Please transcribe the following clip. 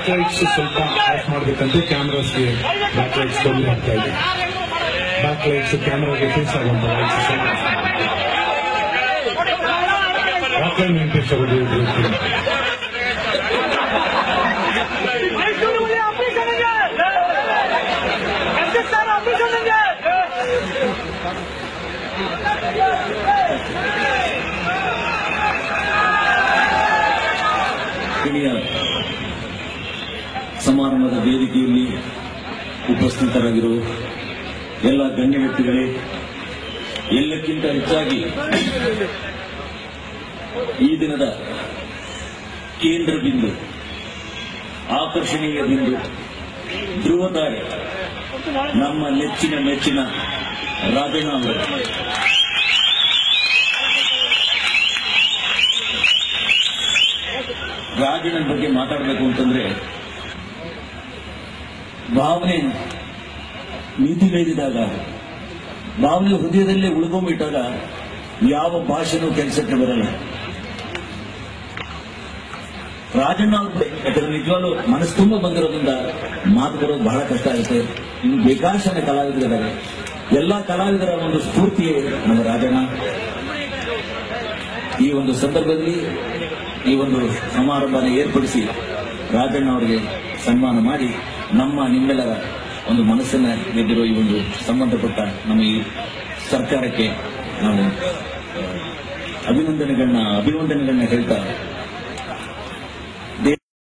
back lights ಸ್ವಲ್ಪ of ಮಾಡಬೇಕಂತ ಕ್ಯಾಮ್ರಾಸ್ಗೆ back lights ತೊಂದರೆ ಆಗ್ತಾ ಇದೆ ಬ್ಯಾಕ್ ಲೈಟ್ಸ್ ಕ್ಯಾಮ್ರಾಗೆ ಫೇಸ್ ಆಗುವಂತ ಲೈಟ್ಸ್ ಸ್ವಲ್ಪ ರಾಕಲ್ ವೆಂಕಟೇಶ್ ಅವರು ಮೈಸೂರು ಹುಲಿ ಆಪರೇಷನ್ ಇದೆ ಎಸ್ ಸರ್ ಆಪರೇಷನ್ ಇದೆ ಕಿಣಿಯ ಸಮಾರಂಭದ ವೇದಿಕೆಯಲ್ಲಿ ಉಪಸ್ಥಿತರಾಗಿರುವ ಎಲ್ಲ ಗಣ್ಯ ವ್ಯಕ್ತಿಗಳೇ ಎಲ್ಲಕ್ಕಿಂತ ಹೆಚ್ಚಾಗಿ ಈ ದಿನದ ಕೇಂದ್ರ ಬಿಂದು ಆಕರ್ಷಣೀಯ ಬಿಂದು ಧ್ರುವತಾರೆ ನಮ್ಮ ನೆಚ್ಚಿನ ಮೆಚ್ಚಿನ ರಾಜಣ್ಣ ಅವರು ರಾಜನ ಬಗ್ಗೆ ಮಾತಾಡಬೇಕು ಅಂತಂದ್ರೆ ಭಾವನೆ ನೀತಿ ಮೀರಿದಾಗ ಭಾವನೆ ಹೃದಯದಲ್ಲೇ ಉಳ್ಕೊಂಡ್ಬಿಟ್ಟಾಗ ಯಾವ ಭಾಷೆನೂ ಕೆಲಸಕ್ಕೆ ಬರಲ್ಲ ರಾಜಣ್ಣ ಅವ್ರ ಯಾಕಂದ್ರೆ ನಿಜವಾಗ್ಲೂ ಮನಸ್ಸು ತುಂಬ ಬಂದಿರೋದ್ರಿಂದ ಮಾತು ಬರೋದು ಬಹಳ ಕಷ್ಟ ಆಗುತ್ತೆ ಇನ್ನು ಬೇಕಾದಷ್ಟು ಜನ ಕಲಾವಿದರಿದ್ದಾರೆ ಎಲ್ಲಾ ಕಲಾವಿದರ ಒಂದು ಸ್ಫೂರ್ತಿಯೇ ನಮ್ಮ ರಾಜಣ್ಣ ಈ ಒಂದು ಸಂದರ್ಭದಲ್ಲಿ ಈ ಒಂದು ಸಮಾರಂಭನ ಏರ್ಪಡಿಸಿ ರಾಜಣ್ಣ ಅವರಿಗೆ ಸನ್ಮಾನ ಮಾಡಿ ನಮ್ಮ ನಿಮ್ಮೆಲ್ಲರ ಒಂದು ಮನಸ್ಸನ್ನ ಗೆದ್ದಿರೋ ಈ ಒಂದು ಸಂಬಂಧಪಟ್ಟ ನಮ್ಮ ಈ ಸರ್ಕಾರಕ್ಕೆ ನಾವು ಆ, ಅಭಿನಂದನೆಗಳನ್ನ ಅಭಿನಂದನೆಗಳನ್ನ ಹೇಳ್ತಾ